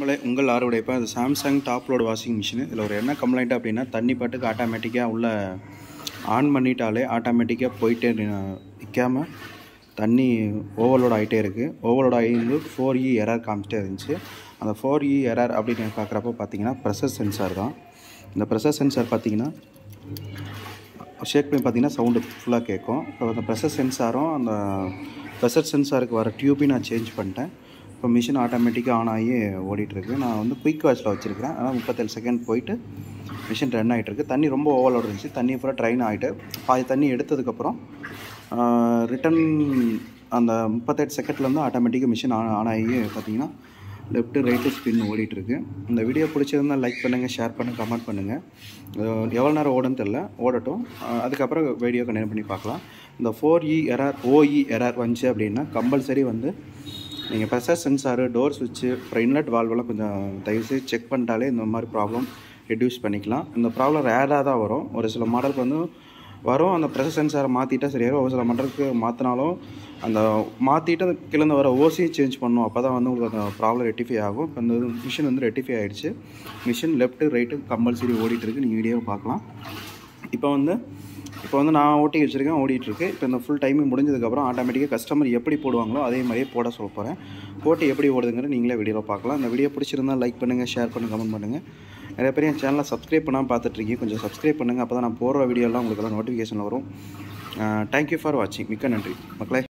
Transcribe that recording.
நம்மளே உங்கள் ஆறுடையப்ப அது Samsung top load washing machine இதில் ஒரு என்ன கம்ப்ளைண்ட் அப்படின்னா தண்ணி பாட்டுக்கு ஆட்டோமேட்டிக்காக உள்ள ஆன் பண்ணிட்டாலே ஆட்டோமேட்டிக்காக போயிட்டே நிற்காம தண்ணி ஓவர்லோட் ஆகிட்டே இருக்குது ஓவர்லோட் ஆகி வந்து ஃபோர் இ எரர் காமிச்சிட்டே இருந்துச்சு அந்த ஃபோர் இ எரர் அப்படின்னு பார்க்குறப்போ பார்த்தீங்கன்னா ப்ரெஷர் சென்சார் தான் இந்த ப்ரெஷர் சென்சார் பார்த்தீங்கன்னா ஷேக் பண்ணி பார்த்தீங்கன்னா சவுண்டு ஃபுல்லாக கேட்கும் இப்போ அந்த ப்ரெஷர் சென்சாரும் அந்த ப்ரெஷர் சென்சாருக்கு வர டியூபையும் நான் சேஞ்ச் பண்ணிட்டேன் இப்போ மிஷின் ஆட்டோமேட்டிக்காக ஆன் ஆகி ஓடிட்டுருக்கு நான் வந்து குயிக் வாட்சில் வச்சுருக்கிறேன் அதனால் முப்பத்தேழு செகண்ட் போயிட்டு மிஷின் ரன் ஆகிட்டுருக்கு தண்ணி ரொம்ப ஓவர்லோட் இருந்துச்சு தண்ணி ஃபுல்லாக ட்ரைன் ஆகிட்டு பாதி தண்ணி எடுத்ததுக்கப்புறம் ரிட்டன் அந்த முப்பத்தெட்டு செகண்ட்லேருந்து ஆட்டோமேட்டிக்காக மிஷின் ஆன் ஆன் ஆகி பார்த்தீங்கன்னா லெஃப்ட்டு ரைட்டு ஸ்பின் ஓடிட்டுருக்கு இந்த வீடியோ பிடிச்சிருந்தா லைக் பண்ணுங்கள் ஷேர் பண்ணுங்கள் கமெண்ட் பண்ணுங்கள் எவ்வளோ நேரம் ஓடுன்னு தெரில ஓடட்டும் அஹ் அதுக்கப்புறம் வீடியோ கண்டினியூ பண்ணி பார்க்கலாம் இந்த four E error OE error வந்துச்சு அப்படின்னா கம்பல்சரி வந்து நீங்கள் ப்ரெஷர் சென்சாரு டோர் சுவிட்சு அப்புறம் இன்லெட் வால்வெல்லாம் கொஞ்சம் தயவுசெய்து செக் பண்ணிட்டாலே இந்த மாதிரி ப்ராப்ளம் ரெடியூஸ் பண்ணிக்கலாம் இந்த ப்ராப்ளம் ரேராக தான் வரும் ஒரு சில மாடலுக்கு வந்து வரும் அந்த ப்ரெஷர் சென்சாரை மாற்றிட்டா சரியாகும் ஒரு சில மாடலுக்கு மாற்றினாலும் அந்த மாற்றிட்டு அந்த கிழந்து வர ஓசியை சேஞ்ச் பண்ணும் அப்போ தான் வந்து உங்களுக்கு அந்த ப்ராப்ளம் ரெட்டிஃபை ஆகும் இப்போ இந்த மிஷின் வந்து ரெட்டிஃபை ஆகிடுச்சு மிஷின் லெஃப்ட்டு ரைட்டு கம்பல்சரி ஓடிட்டுருக்கு நீங்கள் வீடியோவை பார்க்கலாம் இப்போ வந்து இப்போ வந்து நான் ஓட்டி வச்சுருக்கேன் ஓடிட்டுருக்கு இப்போ இந்த ஃபுல் டைமிங் முடிஞ்சதுக்கப்புறம் ஆட்டோமேட்டிக்காக கஸ்டமர் எப்படி போடுவாங்களோ அதே மாதிரியே போட சொல்ல போகிறேன் போட்டு எப்படி ஓடுதுங்கிறது நீங்களே வீடியோவில் பார்க்கலாம் இந்த வீடியோ பிடிச்சிருந்தா லைக் பண்ணுங்கள் ஷேர் பண்ணுங்கள் கமெண்ட் பண்ணுங்கள் நிறைய பேர் என் சேனலை சப்ஸ்கிரைப் பண்ணாமல் பார்த்துட்ருக்கீங்க கொஞ்சம் சப்ஸ்கிரைப் பண்ணுங்கள் அப்போ தான் நான் போடுற வீடியோலாம் உங்களுக்கு எல்லாம் நோட்டிஃபிகேஷன் வரும் தேங்க்யூ ஃபார் வாட்சிங் மிக்க நன்றி மக்களே